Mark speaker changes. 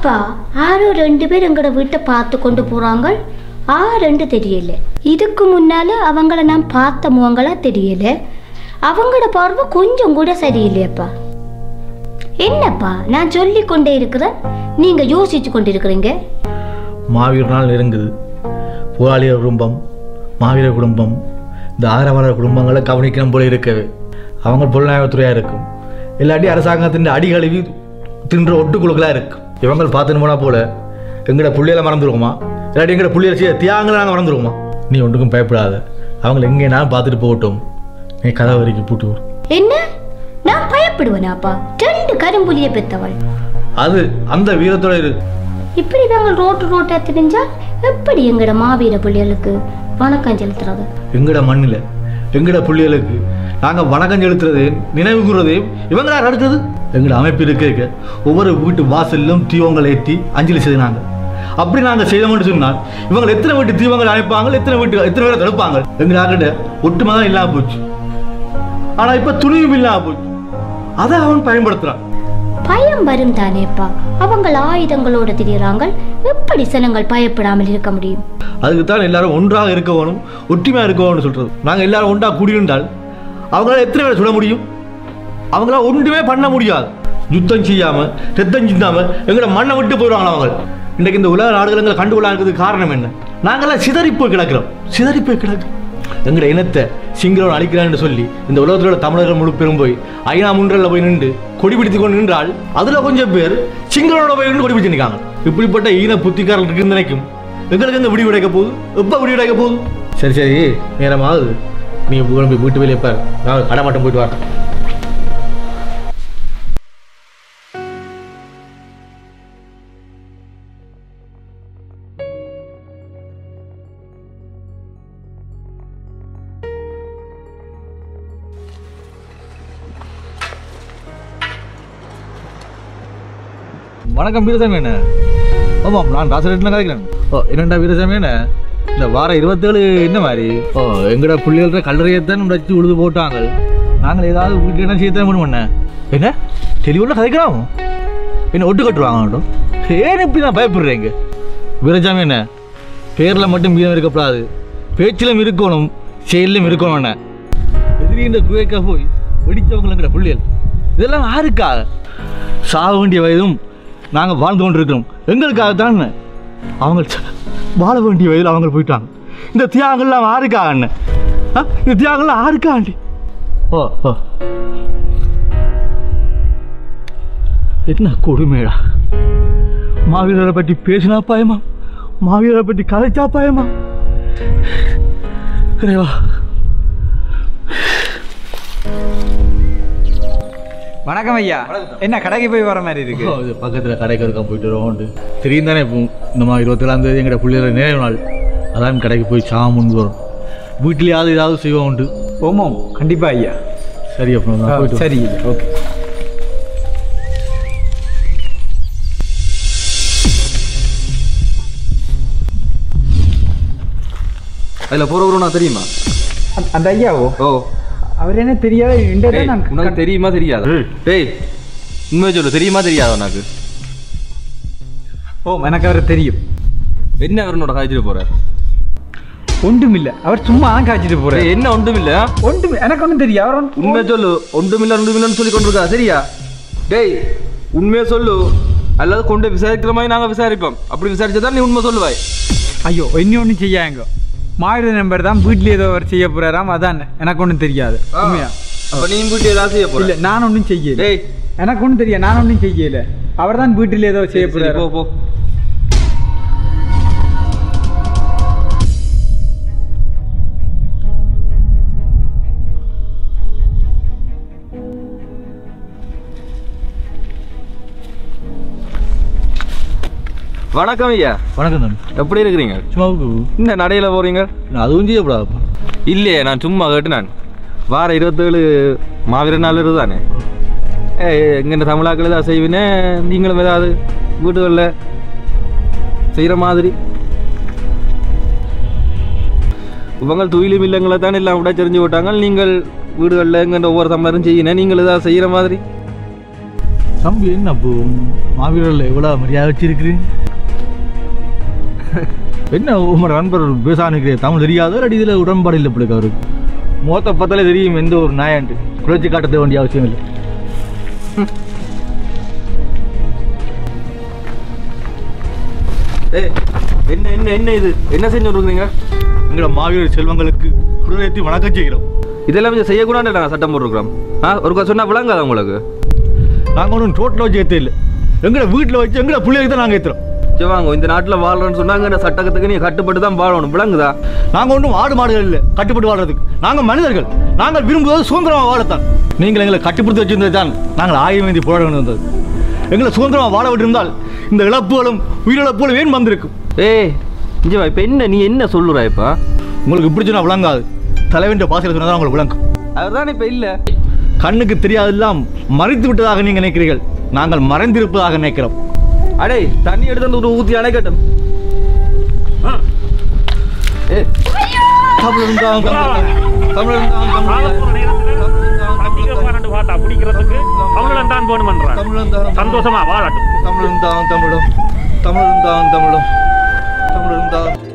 Speaker 1: அப்பா ஆரோ ரெண்டு பேர் எங்களோட வீட்டை பார்த்து கொண்டு போறாங்க ஆ ரெண்டு தெரியல இதுக்கு முன்னால அவங்கள நான் பார்த்த முகங்களா தெரியல அவங்களோட பார்வை கொஞ்சம் கூட சரியில்லையப்பா என்னப்பா நான் சொல்லி கொண்டே இருக்கிறேன் நீங்க யோசிச்சு கொண்டிருக்கிறீங்க
Speaker 2: மாவீர நாள் நெருங்குது போராளியர் குடும்பம் மாவீர குடும்பம் இந்த ஆதரவாளர் குடும்பங்களை கவனிக்கணும் போல இருக்கவே அவங்க புலனாய்வுத்துறையாக இருக்கும் இல்லாட்டி அரசாங்கத்தின் அடி கழுவி தின்ற ஒட்டுக்குழுக்களாக இருக்கும் இவங்க பார்த்துன்னு போனால் போல எங்கட புள்ளியில மறந்துடுவோமா இல்லாட்டி எங்கட புள்ளியில செய்ய தியாகங்களை நாங்கள் மறந்துடுவோமா நீ ஒன்றுக்கும் பயப்படாத அவங்கள எங்கே நான் பார்த்துட்டு போகட்டும் நீ கதை வரைக்கும் பூட்டி விடு
Speaker 1: என்ன நான் பயப்படுவேனாப்பா ரெண்டு கரும்புலியை பெத்தவள்
Speaker 2: அது அந்த வீரத்தோட இரு
Speaker 1: இப்படி நாங்கள் ரோட்டு ரோட்டா தெரிஞ்சா எப்படி எங்கட மாவீர பிள்ளைகளுக்கு வணக்கம் செலுத்துறது
Speaker 2: எங்கட மண்ணில் எங்கட புள்ளிகளுக்கு நாங்கள் வணக்கம் செலுத்துறதையும் நினைவு கூறுறதையும் இவங்களா நடக்குது எங்கட அமைப்பு இருக்க இருக்க ஒவ்வொரு வீட்டு வாசலிலும் தீபங்கள் ஏற்றி அஞ்சலி செய்தாங்க அப்படி நாங்கள் செய்தோம்னு சொன்னால் இவங்க எத்தனை வீட்டு தீபங்கள் அணைப்பாங்க எத்தனை வீட்டு எத்தனை பேரை தடுப்பாங்க எங்க ஆகிட்ட ஒட்டுமை தான் இல்லாமல் போச்சு ஆனால் இப்போ துணிவும் இல்லாமல் போச்சு அதை அவன் பயன்படுத்துறான்
Speaker 1: பயம் வரும் தானேப்பா அவங்க ஆயுதங்களோட திரியறாங்க எப்படி சனங்கள் பயப்படாமல் இருக்க முடியும்
Speaker 2: அதுக்கு தான் எல்லாரும் ஒன்றாக இருக்க வேணும் ஒற்றுமையாக இருக்க வேணும்னு சொல்றது நாங்கள் எல்லாரும் ஒன்றாக கூடியிருந்தால் அவங்களால எத்தனை பேரை சுட முடியும் அவங்களால ஒன்றுமே பண்ண முடியாது யுத்தம் செய்யாம ரத்தம் சிந்தாம எங்களோட மண்ணை விட்டு போயிடுவாங்களா அவங்க இன்றைக்கு இந்த உலக நாடுகள் எங்களை கண்டுகொள்ளாததுக்கு காரணம் என்ன நாங்களாம் சிதறி போய் கிடக்கிறோம் சிதறி போய் கிடக்கு எங்களோட இனத்தை சிங்களவன் அழிக்கிறான்னு சொல்லி இந்த உலகத்தில் உள்ள தமிழர்கள் முழு பெரும் போய் ஐநா முன்றல்ல போய் நின்று கொடி பிடித்து கொண்டு நின்றால் அதுல கொஞ்சம் பேர் சிங்களோட போய் நின்று கொடி பிடிச்சு நிற்காங்க இப்படிப்பட்ட ஈன புத்திக்காரர்கள் இருக்கு நினைக்கும் எங்களுக்கு எங்க விடி கிடைக்க போகுது எப்போ விடி கிடைக்க போகுது சரி சரி நேரமாகுது நீ போய் வீட்டு வெளியே பாரு நான் கடை மட்டும் போயிட்டு வரேன் வணக்கம் வீரசாமி என்ன ஆமாம் நான் ராசரேட்டில் கதைக்கிறேன் ஓ என்னண்டா வீரசாமி என்ன இந்த வார இருபத்தேழு என்ன மாதிரி ஓ எங்கட பிள்ளைகள கல்லறையத்தான் வச்சு உழுது போட்டாங்க நாங்கள் ஏதாவது வீட்டில் என்ன செய்யத்தான் வேணும் என்ன என்ன தெளிவுள்ள கதைக்கலாம் என்ன ஒட்டு கட்டுவாங்க மட்டும் ஏன் இப்படி நான் பயப்படுறேங்க வீரசாமி என்ன பேரில் மட்டும் மீதம் இருக்கக்கூடாது பேச்சிலும் இருக்கணும் செயலிலும் இருக்கணும் என்ன எதிரி இந்த குவைக்கா போய் வெடிச்சவங்களுங்கிற புள்ளியல் இதெல்லாம் யாருக்காக சாக வேண்டிய வயதும் நாங்கள் வாழ்ந்து கொண்டிருக்கிறோம் எங்களுக்காகத்தான் அவங்க ச- வாழ வேண்டிய வயதில் அவங்க போயிட்டாங்க இந்த தியாகங்கள்லாம் யாருக்காக அண்ணன் ஆ? இந்த தியாகங்கள்லாம் யாருக்கா ஆண்டி ஓ ஓ என்ன கொடுமைடா மாவீரரை பற்றி பேசினா பயமா மாவீரரை பற்றி கதைச்சா பயமா இறைவா
Speaker 3: வணக்கம் ஐயா என்ன கடைக்கு போய் வர மாதிரி இருக்கு
Speaker 2: ஓ, இது பக்கத்தில் கடைக்கு இருக்க போயிட்டு வருவோம் தெரியும் தானே இப்போ நம்ம இருபத்தேழாம் தேதி எங்கட பிள்ளைகள நினைவு நாள் அதான் கடைக்கு போய் சாமுன்னு வரும் வீட்லேயாவது ஏதாவது செய்வோம் உண்டு
Speaker 3: ஓமோம் கண்டிப்பா ஐயா
Speaker 2: சரி அப்புறம் நான் போயிட்டு வரேன்.
Speaker 3: சரி ஐயா ஓகே
Speaker 4: அதில் போகிறவரும் நான் தெரியுமா
Speaker 3: அந்த- அந்த ஐயாவோ
Speaker 4: ஓ
Speaker 3: அவர் என்ன தெரியாத இந்த
Speaker 4: டேய்,
Speaker 3: நான்
Speaker 4: உனக்கு தெரியுமா தெரியாதா டேய் உண்மையை சொல்லு தெரியுமா தெரியாதா உனக்கு
Speaker 3: ஓ எனக்கு அவர் தெரியும்
Speaker 4: என்ன அவரோட காய்ச்சிட்டு போற
Speaker 3: ஒன்றும் இல்ல அவர் சும்மா தான் காய்ச்சிட்டு போறாரு
Speaker 4: டேய், என்ன ஒன்றும் இல்ல
Speaker 3: ஒன்றும் எனக்கு ஒன்றும் தெரியும் அவர் ஒன்றும்
Speaker 4: உண்மையை சொல்லு ஒன்றுமில்ல ஒன்றுமில்லன்னு சொல்லி கொண்டிருக்கா சரியா டேய் உண்மையை சொல்லு அல்லது கொண்டு விசாரிக்கிற மாதிரி நாங்கள் விசாரிப்போம் அப்படி விசாரிச்சா நீ உண்மை சொல்லுவாய்
Speaker 3: ஐயோ இன்னும் ஒன்றும் செய்யாங்க மாயுத நம்பர் தான் வீட்ல ஏதோ அவர் செய்ய போறாராம் அதான் எனக்கு ஒன்றும் தெரியாது உண்மையா
Speaker 4: அப்ப நீ வீட்டு ஏதாவது செய்ய போற
Speaker 3: இல்ல நான் ஒன்றும் செய்யல
Speaker 4: டேய்
Speaker 3: எனக்கு ஒன்றும் தெரியாது நான் ஒன்றும் செய்யல அவர் தான் வீட்டில் ஏதோ செய்ய
Speaker 4: சரி,
Speaker 3: போறாரு
Speaker 4: போ போ வணக்கம் ஐயா
Speaker 2: வணக்கம் தம்பி
Speaker 4: எப்படி இருக்கிறீங்க
Speaker 2: சும்மா
Speaker 4: என்ன நடையில போறீங்க
Speaker 2: நான் அதுவும் செய்யக்கூடாதுப்பா
Speaker 4: இல்லையே நான் சும்மா கேட்டு நான் வார இருபத்தேழு மாவீர நாள் தானே ஏ எங்கள் தமிழாக்கள் ஏதாவது செய்வினே நீங்களும் ஏதாவது வீடுகளில் செய்கிற மாதிரி இவங்க துயிலும் இல்லங்களை தான் எல்லாம் விட தெரிஞ்சு விட்டாங்க நீங்கள் வீடுகளில் எங்கிட்ட ஒவ்வொரு தமிழரும் செய்யினேன் நீங்கள் ஏதாவது செய்கிற மாதிரி
Speaker 2: தம்பி என்ன அப்போ மாவீரர்ல இவ்வளோ மரியாதை வச்சிருக்கிறீங்க என்ன உங்களோட நண்பர் பேசானுக்கிறே தமிழ் தெரியாதோ அடி இதில் உடன்பாடு இல்லை பிள்ளைக்கு அவருக்கு முகத்தை பார்த்தாலே தெரியும் எந்த ஒரு நாயாண்டு குறைச்சி காட்ட வேண்டிய அவசியம் இல்லை
Speaker 4: ஏய் என்ன என்ன என்ன இது என்ன செஞ்சு கொடுக்குறீங்க
Speaker 2: எங்களோட மாவீரர் செல்வங்களுக்கு குடியேற்றி வணக்கம் செய்கிறோம்
Speaker 4: இதெல்லாம் கொஞ்சம் செய்யக்கூடாது நாங்கள் சட்டம் போட்டிருக்கிறோம் ஆ ஒரு சொன்னா விளங்காத உங்களுக்கு
Speaker 2: நாங்கள் ஒன்றும் ரோட்டில் வச்சு ஏற்ற இல்லை எங்களோட வீட்டில் வச்சு எங்களோட பிள்ளைகளுக்கு தான் நாங்கள் ஏற்றுறோம்
Speaker 4: சரி வாங்க இந்த நாட்டில் வாழ்றோன்னு சொன்னாங்க இந்த சட்டத்துக்கு நீ கட்டுப்பட்டு தான் வாழணும் விளங்குதா
Speaker 2: நாங்கள் ஒன்றும் ஆடு மாடுகள் இல்லை கட்டுப்பட்டு வாழ்றதுக்கு நாங்கள் மனிதர்கள் நாங்கள் விரும்புவது சுதந்திரமாக வாழத்தான் நீங்கள் எங்களை கட்டுப்படுத்தி வச்சிருந்தது தான் நாங்கள் ஆயுதம் ஏந்தி போராட வேண்டி வந்தது எங்களை சுதந்திரமாக வாழ விட்டிருந்தால் இந்த இழப்புகளும் உயிரிழப்புகளும் ஏன் வந்திருக்கும்
Speaker 4: ஏய் இங்கே வா இப்போ என்ன நீ என்ன சொல்லுறா இப்போ
Speaker 2: உங்களுக்கு இப்படி சொன்னா விளங்காது தலைவன் பாசையில் சொன்னதான் உங்களுக்கு விளங்கும்
Speaker 4: அதுதான் இப்போ இல்லை
Speaker 2: கண்ணுக்கு தெரியாதெல்லாம் மறைத்து விட்டதாக நீங்கள் நினைக்கிறீர்கள் நாங்கள் மறைந்திருப்பதாக நினைக்கிறோம்
Speaker 4: அடே தண்ணி எடுத்து வந்து ஒரு ஊற்றி அணைக்கட்டும் ஏ
Speaker 2: தமிழன் தான் தமிழன் தான்
Speaker 5: அதிக பன்னெண்டு பாட்டா பிடிக்கிறதுக்கு தமிழன் தான் போகணுமன்றான்
Speaker 2: தமிழன் தான்
Speaker 5: சந்தோஷமா வாழட்டும்
Speaker 2: தமிழன் தான் தமிழும் தமிழன் தான் தமிழும் தமிழன் தான்